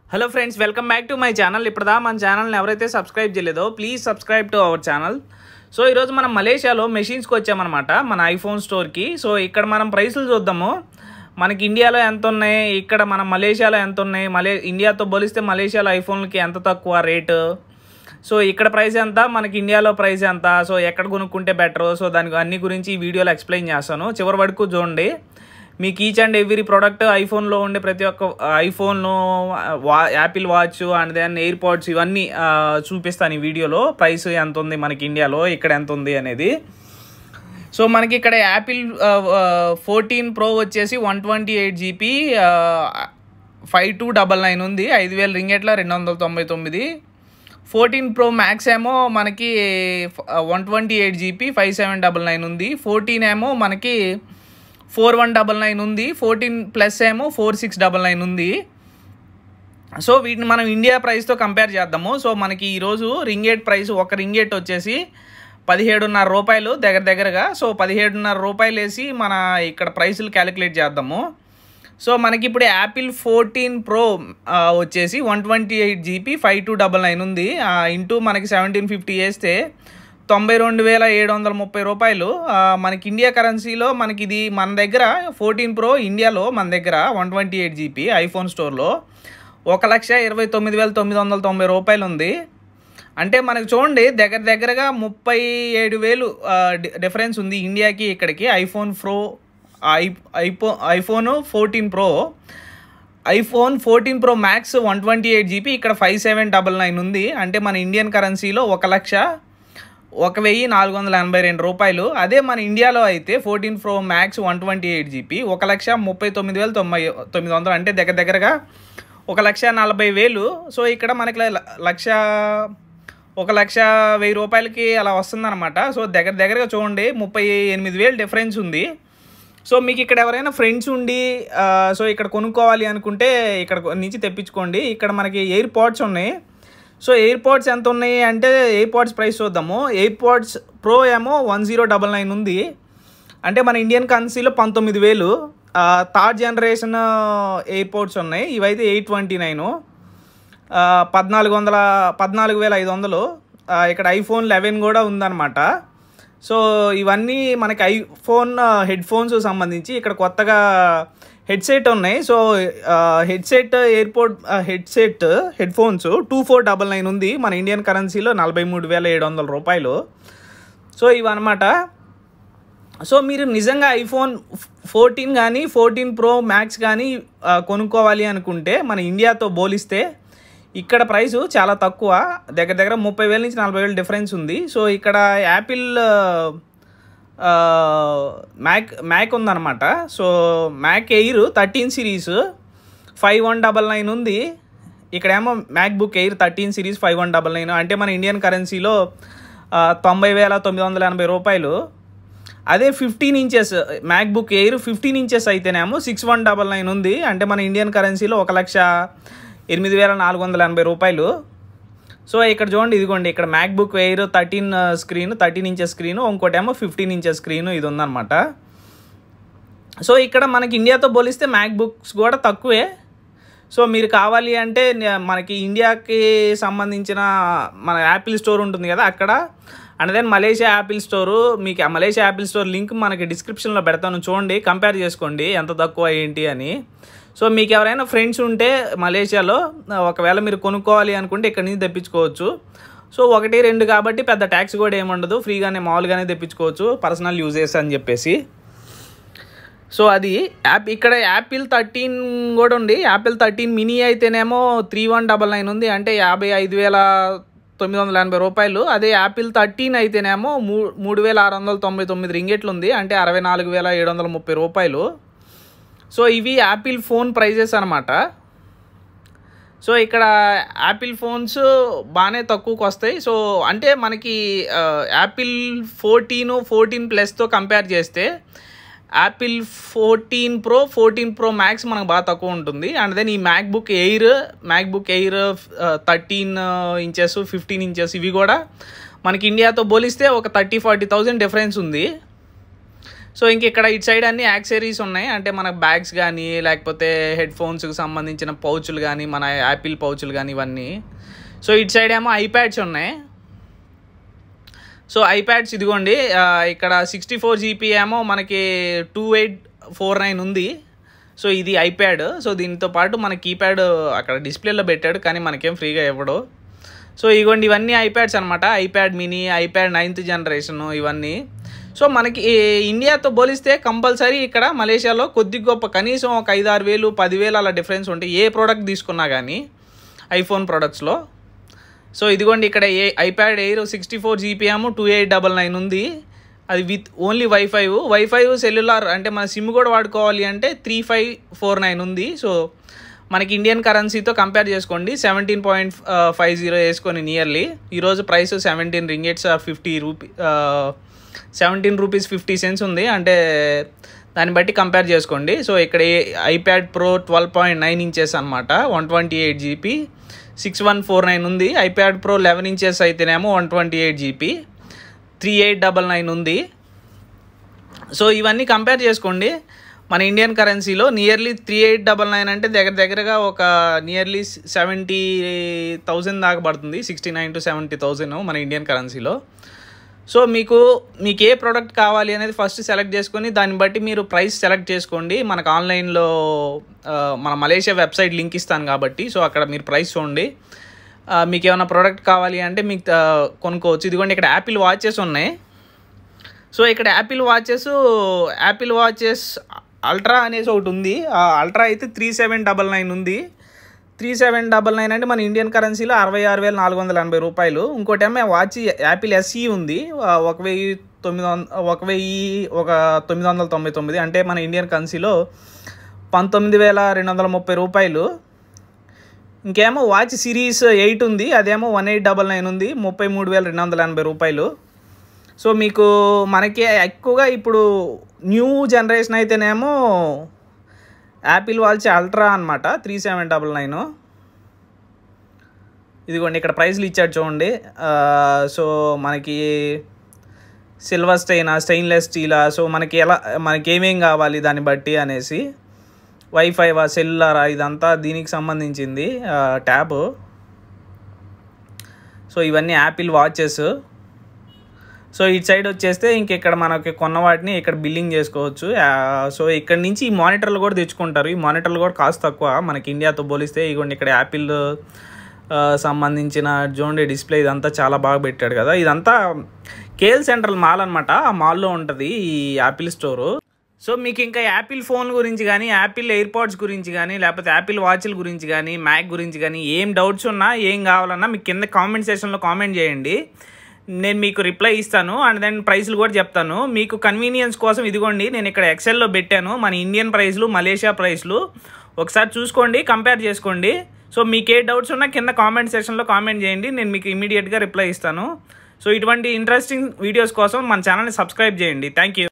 hello friends welcome back to my channel ఇప్పుడుదా మన ఛానల్ని ఎవరైతే సబ్స్క్రైబ్ చేయలేదో please subscribe to our channel so ఈరోజు మనం మలేషియాలో మెషిన్స్కి వచ్చామన్నమాట మన ఐఫోన్ స్టోర్కి సో ఇక్కడ మనం ప్రైసులు చూద్దాము మనకి ఇండియాలో ఎంత ఉన్నాయి ఇక్కడ మనం మలేషియాలో ఎంత ఉన్నాయి మలే ఇండియాతో పోలిస్తే మలేషియాలో ఐఫోన్లకి ఎంత తక్కువ రేటు సో ఇక్కడ ప్రైస్ ఎంత మనకి ఇండియాలో ప్రైస్ ఎంత సో ఎక్కడ కొనుక్కుంటే బెటర్ సో దానికి అన్ని గురించి ఈ వీడియోలో ఎక్స్ప్లెయిన్ చేస్తాను చివరి వరకు చూడండి మీకు ఈచ్ అండ్ ఎవ్రీ ప్రోడక్ట్ ఐఫోన్లో ఉండే ప్రతి ఒక్క ఐఫోన్ వా Apple Watch and then AirPods ఇవన్నీ ఆ, చూపిస్తాను ఈ వీడియోలో ప్రైస్ ఎంత ఉంది మనకి ఇండియాలో ఇక్కడ ఎంత ఉంది అనేది సో మనకి ఇక్కడ యాపిల్ ఫోర్టీన్ ప్రో వచ్చేసి one twenty eight GB five two double nine ఉంది ఐదు వేల రింగెట్ల రెండు వందల తొంభై తొమ్మిది ఫోర్టీన్ ప్రో మ్యాక్స్ ఏమో మనకి one twenty eight GB five seven double nine ఉంది ఫోర్టీన్ ఏమో మనకి ఫోర్ వన్ డబల్ నైన్ ఉంది ఫోర్టీన్ ప్లస్ ఏమో ఫోర్ సిక్స్ డబల్ నైన్ ఉంది సో వీటిని మనం ఇండియా ప్రైస్తో కంపేర్ చేద్దాము సో మనకి ఈరోజు రింగేట్ ప్రైస్ ఒక రింగేట్ వచ్చేసి పదిహేడున్నర రూపాయలు దగ్గర దగ్గరగా సో పదిహేడున్నర రూపాయలు వేసి మన ఇక్కడ ప్రైసులు క్యాలిక్యులేట్ చేద్దాము సో మనకి ఇప్పుడు యాపిల్ ఫోర్టీన్ ప్రో వచ్చేసి one twenty eight GB five two double nine ఉంది ఇంటూ మనకి సెవెంటీన్ ఫిఫ్టీ వేస్తే తొంభై రెండు వేల ఏడు వందల ముప్పై రూపాయలు ఆ, మనకి ఇండియా కరెన్సీలో మనకి ఇది మన దగ్గర ఫోర్టీన్ ప్రో ఇండియాలో మన దగ్గర one twenty eight GB iPhone స్టోర్లో ఒక లక్ష ఇరవై తొమ్మిది వేల తొమ్మిది వందల తొంభై రూపాయలు ఉంది అంటే మనకు చూడండి దగ్గర దగ్గరగా ముప్పై ఏడు వేలు ఆ, డి- డిఫరెన్స్ ఉంది ఇండియాకి ఇక్కడికి ఐఫోన్ ప్రో ఐ ఐఫో iPhone fourteen Pro iPhone fourteen Pro Max one twenty eight GB ఇక్కడ ఫైవ్ సెవెన్ డబల్ నైన్ ఉంది అంటే మన ఇండియన్ కరెన్సీలో ఒక లక్ష ఒక వెయ్యి నాలుగు వందల ఎనభై రెండు రూపాయలు అదే మన ఇండియాలో అయితే fourteen Pro Max one twenty eight GB ఒక లక్ష ముప్పై తొమ్మిది వేల తొంభై తొమ్మిది వందలు అంటే దగ్గర దగ్గరగా ఒక లక్ష నలభై వేలు సో ఇక్కడ మనకి ల- లక్ష ఒక లక్ష వెయ్యి రూపాయలకి అలా వస్తుందన్నమాట సో దగ్గర దగ్గరగా చూడండి ముప్పై ఎనిమిది వేలు డిఫరెన్స్ ఉంది సో మీకు ఇక్కడ ఎవరైనా ఫ్రెండ్స్ ఉండి ఆ, సో ఇక్కడ కొనుక్కోవాలి అనుకుంటే ఇక్కడ నుంచి తెప్పించుకోండి ఇక్కడ మనకి ఎయిర్ పాడ్స్ ఉన్నాయి సో ఎయిర్ పాడ్స్ ఎంత ఉన్నాయి అంటే ఎయిర్ పాడ్స్ ప్రైస్ చూద్దాము ఎయిర్ పాడ్స్ ప్రో ఏమో వన్ జీరో డబల్ నైన్ ఉంది అంటే మన ఇండియన్ కరెన్సీలో పంతొమ్మిది వేలు థర్డ్ జనరేషన్ ఎయిర్ పోర్ట్స్ ఉన్నాయి ఇవైతే ఎయిట్ ట్వంటీ నైన్ పద్నాలుగు వందల పద్నాలుగు వేల ఐదు వందలు ఆ, ఇక్కడ ఐఫోన్ లెవెన్ కూడా ఉందన్నమాట సో ఇవన్నీ మనకి ఐఫోన్ హెడ్ ఫోన్స్ సంబంధించి ఇక్కడ కొత్తగా హెడ్సెట్ ఉన్నాయి so headset airport headset headphones two four double nine ఉంది మన ఇండియన్ కరెన్సీలో నలభై మూడు వేల ఏడు వందల రూపాయలు సో ఇవన్నమాట సో మీరు నిజంగా ఐఫోన్ ఫోర్టీన్ కానీ ఫోర్టీన్ ప్రో మ్యాక్స్ కానీ ఆ, కొనుక్కోవాలి అనుకుంటే మన ఇండియాతో పోలిస్తే ఇక్కడ ప్రైస్ చాలా తక్కువ దగ్గర దగ్గర ముప్పై వేల నుంచి నలభై వేలు డిఫరెన్స్ ఉంది సో ఇక్కడ యాపిల్ ఆ, మ్యాక్ మ్యాక్ ఉందన్నమాట so Mac Air thirteen series five one double nine ఉంది ఇక్కడేమో MacBook Air thirteen series five one double nine అంటే మన ఇండియన్ కరెన్సీలో ఆ, తొంభై వేల తొమ్మిది వందల ఎనభై రూపాయలు అదే fifteen inches MacBook Air fifteen inches అయితేనేమో సిక్స్ వన్ డబల్ నైన్ ఉంది అంటే మన ఇండియన్ కరెన్సీలో ఒక లక్ష ఎనిమిది వేల నాలుగు వందల ఎనభై రూపాయలు సో ఇక్కడ చూడండి ఇదిగోండి ఇక్కడ MacBook Air thirteen screen thirteen inches screen ఇంకోటేమో ఫిఫ్టీన్ ఇంచెస్ స్క్రీన్ ఇది ఉందన్నమాట సో ఇక్కడ మనకి ఇండియాతో పోలిస్తే మ్యాక్ బుక్స్ కూడా తక్కువే సో మీరు కావాలి అంటే నే- మనకి ఇండియాకి సంబంధించిన మన యాపిల్ స్టోర్ ఉంటుంది కదా అక్కడ and then Malaysia Apple store మీకు ఆ మలేషియా యాపిల్ స్టోర్ లింక్ మనకి డిస్క్రిప్షన్లో పెడతాను చూడండి కంపేర్ చేసుకోండి ఎంత తక్కువ ఏంటి అని సో మీకు ఎవరైనా ఫ్రెండ్స్ ఉంటే మలేషియాలో ఒకవేళ మీరు కొనుక్కోవాలి అనుకుంటే ఇక్కడ నుంచి తెప్పించుకోవచ్చు సో ఒకటి రెండు కాబట్టి పెద్ద ట్యాక్స్ కూడా ఏముండదు ఫ్రీగానే మామూలుగానే తెప్పించుకోవచ్చు పర్సనల్ యూజెస్ అని చెప్పేసి సో అది యాప్ ఇక్కడ యాపిల్ థర్టీన్ కూడా ఉంది యాపిల్ థర్టీన్ మినీ అయితేనేమో త్రీ వన్ డబల్ నైన్ ఉంది అంటే యాభై ఐదు వేల తొమ్మిది వందల ఎనభై రూపాయలు అదే యాపిల్ థర్టీన్ అయితేనేమో మూ మూడు వేల ఆరు వందల తొంభై తొమ్మిది రింగెట్లు ఉంది అంటే అరవై నాలుగు వేల ఏడు వందల ముప్పై రూపాయలు సో ఇవి యాపిల్ ఫోన్ ప్రైజెస్ అనమాట సో ఇక్కడ యాపిల్ ఫోన్స్ బాగానే తక్కువకి వస్తాయి సో అంటే మనకి ఆ, యాపిల్ ఫోర్టీన్ ఫోర్టీన్ ప్లస్తో కంపేర్ చేస్తే Apple fourteen Pro fourteen Pro Max మనకు బాగా తక్కువ ఉంటుంది అండ్ దెన్ ఈ MacBook Air MacBook Air thirteen inches fifteen inches ఇవి కూడా మనకి ఇండియాతో పోలిస్తే ఒక థర్టీ ఫార్టీ థౌజండ్ డిఫరెన్స్ ఉంది సో ఇంక ఇక్కడ ఇటు సైడ్ అన్ని యాక్సరీస్ ఉన్నాయి అంటే మన బ్యాగ్స్ కానీ లేకపోతే హెడ్ ఫోన్స్కి సంబంధించిన పౌచులు కానీ మన యాపిల్ పౌచులు కానీ ఇవన్నీ సో ఇటు సైడ్ ఏమో ఐప్యాడ్స్ ఉన్నాయి సో ఐప్యాడ్స్ ఇదిగోండి ఆ, ఇక్కడ సిక్స్టీ ఫోర్ జీబీ ఏమో మనకి టూ ఎయిట్ ఫోర్ నైన్ ఉంది సో ఇది ఐప్యాడ్ సో దీంతో పాటు మన కీప్యాడ్ అక్కడ డిస్ప్లేలో పెట్టాడు కానీ మనకేం ఫ్రీగా ఇవ్వడు సో ఇగోండి ఇవన్నీ ఐప్యాడ్స్ అనమాట iPad mini iPad ninth generation ఇవన్నీ సో మనకి ఈ ఇండియాతో పోలిస్తే కంపల్సరీ ఇక్కడ మలేషియాలో కొద్ది గొప్ప కనీసం ఒక ఐదు ఆరు వేలు పదివేలు అలా డిఫరెన్స్ ఉంటాయి ఏ ప్రోడక్ట్ తీసుకున్నా కానీ ఐఫోన్ ప్రోడక్ట్స్లో సో ఇదిగోండి ఇక్కడ ఏ ఐప్యాడ్ ఎయిర్ సిక్స్టీ ఫోర్ జీపీఎం టూ ఎయిట్ డబల్ నైన్ ఉంది అది with only WiFi WiFi cellular అంటే మన సిమ్ కూడా వాడుకోవాలి అంటే త్రీ ఫైవ్ ఫోర్ నైన్ ఉంది సో మనకి ఇండియన్ కరెన్సీతో కంపేర్ చేసుకోండి సెవెంటీన్ పాయింట్ ఫైవ్ జీరో వేసుకొని నియర్లీ ఈరోజు price seventeen ringgits fifty rupee seventeen rupees fifty cents ఉంది అంటే దాన్ని బట్టి కంపేర్ చేసుకోండి సో ఇక్కడ iPad Pro twelve point nine inches అనమాట one twenty eight GB six one four nine ఉంది ఐప్యాడ్ ప్రో లెవెన్ ఇంచెస్ అయితేనేమో one twenty eight GB three eight double nine ఉంది సో ఇవన్నీ కంపేర్ చేసుకోండి మన ఇండియన్ కరెన్సీలో nearly three eight double nine అంటే దగ్గర దగ్గరగా ఒక నియర్లీ సెవెంటీ థౌజండ్ దాకా పడుతుంది sixty nine to seventy thousand మన ఇండియన్ కరెన్సీలో సో మీకు మీకు ఏ ప్రోడక్ట్ కావాలి అనేది ఫస్ట్ సెలెక్ట్ చేసుకొని దాన్ని బట్టి మీరు ప్రైస్ సెలెక్ట్ చేసుకోండి మనకు ఆన్లైన్లో ఆ, మన మలేషియా వెబ్సైట్ లింక్ ఇస్తాను కాబట్టి సో అక్కడ మీరు ప్రైస్ చూడండి ఆ, మీకు ఏమైనా ప్రోడక్ట్ కావాలి అంటే మీకు ఆ, కొనుక్కోవచ్చు ఇదిగోండి ఇక్కడ యాపిల్ వాచెస్ ఉన్నాయి సో ఇక్కడ Apple watches Apple watches ultra అనేసి ఒకటి ఉంది ఆ అల్ట్రా అయితే త్రీ సెవెన్ డబల్ నైన్ ఉంది త్రీ సెవెన్ డబల్ నైన్ అంటే మన ఇండియన్ కరెన్సీలో అరవై ఆరు వేల నాలుగు వందల ఎనభై రూపాయలు ఇంకోటి ఏమో వాచ్ యాపిల్ ఎస్ఈ ఉంది ఆ, ఒక వెయ్యి తొమ్మిది వంద ఒక వెయ్యి ఒక తొమ్మిది వందల తొంభై తొమ్మిది అంటే మన ఇండియన్ కరెన్సీలో పంతొమ్మిది వేల రెండు వందల ముప్పై రూపాయలు ఇంకేమో వాచ్ సిరీస్ ఎయిట్ ఉంది అదేమో వన్ ఎయిట్ డబల్ నైన్ ఉంది ముప్పై మూడు వేల రెండు వందల ఎనభై రూపాయలు సో మీకు మనకి ఎక్కువగా ఇప్పుడు న్యూ జనరేషన్ అయితేనేమో యాపిల్ వాచ్ అల్ట్రా అనమాట త్రీ సెవెన్ డబల్ నైన్ ఇదిగోండి ఇక్కడ ప్రైస్లు ఇచ్చాడు చూడండి ఆ, సో మనకి సిల్వర్ స్టెయినా స్టెయిన్లెస్ స్టీలా సో మనకి ఎలా మనకి ఏమేం కావాలి దాన్ని బట్టి అనేసి వైఫైవా సెల్యులరా ఇదంతా దీనికి సంబంధించింది ఆ, ట్యాబ్ సో ఇవన్నీ యాపిల్ వాచెస్ సో ఇటు సైడ్ వచ్చేస్తే ఇంక ఇక్కడ మనకి కొన్న వాటిని ఇక్కడ బిల్లింగ్ చేసుకోవచ్చు ఆ, సో ఇక్కడ నుంచి ఈ మానిటర్లు కూడా తెచ్చుకుంటారు ఈ మానిటర్లు కూడా కాస్ట్ తక్కువ మనకి ఇండియాతో పోలిస్తే ఇగోండి ఇక్కడ యాపిల్ ఆ, సంబంధించిన జోండే డిస్ప్లే ఇదంతా చాలా బాగా పెట్టాడు కదా ఇదంతా కేఎల్ సెంట్రల్ మాల్ అనమాట ఆ మాల్లో ఉంటుంది ఈ యాపిల్ స్టోరు సో మీకు ఇంకా యాపిల్ ఫోన్ గురించి కానీ యాపిల్ ఎయిర్పాడ్స్ గురించి కానీ లేకపోతే యాపిల్ వాచ్ల గురించి కానీ మ్యాక్ గురించి కానీ ఏం డౌట్స్ ఉన్నా ఏం కావాలన్నా మీకు కింద కామెంట్ సెషన్లో కామెంట్ చేయండి నేను మీకు రిప్లై ఇస్తాను అండ్ దెన్ ప్రైస్లు కూడా చెప్తాను మీకు కన్వీనియన్స్ కోసం ఇదిగోండి నేను ఇక్కడ ఎక్సెల్లో పెట్టాను మన ఇండియన్ ప్రైస్లు మలేషియా ప్రైస్లు ఒకసారి చూసుకోండి కంపేర్ చేసుకోండి సో మీకు ఏ డౌట్స్ ఉన్నా కింద కామెంట్ సెషన్లో కామెంట్ చేయండి నేను మీకు ఇమీడియట్గా రిప్లై ఇస్తాను సో ఇటువంటి ఇంట్రెస్టింగ్ వీడియోస్ కోసం మన ఛానల్ని సబ్స్క్రైబ్ చేయండి థ్యాంక్ యూ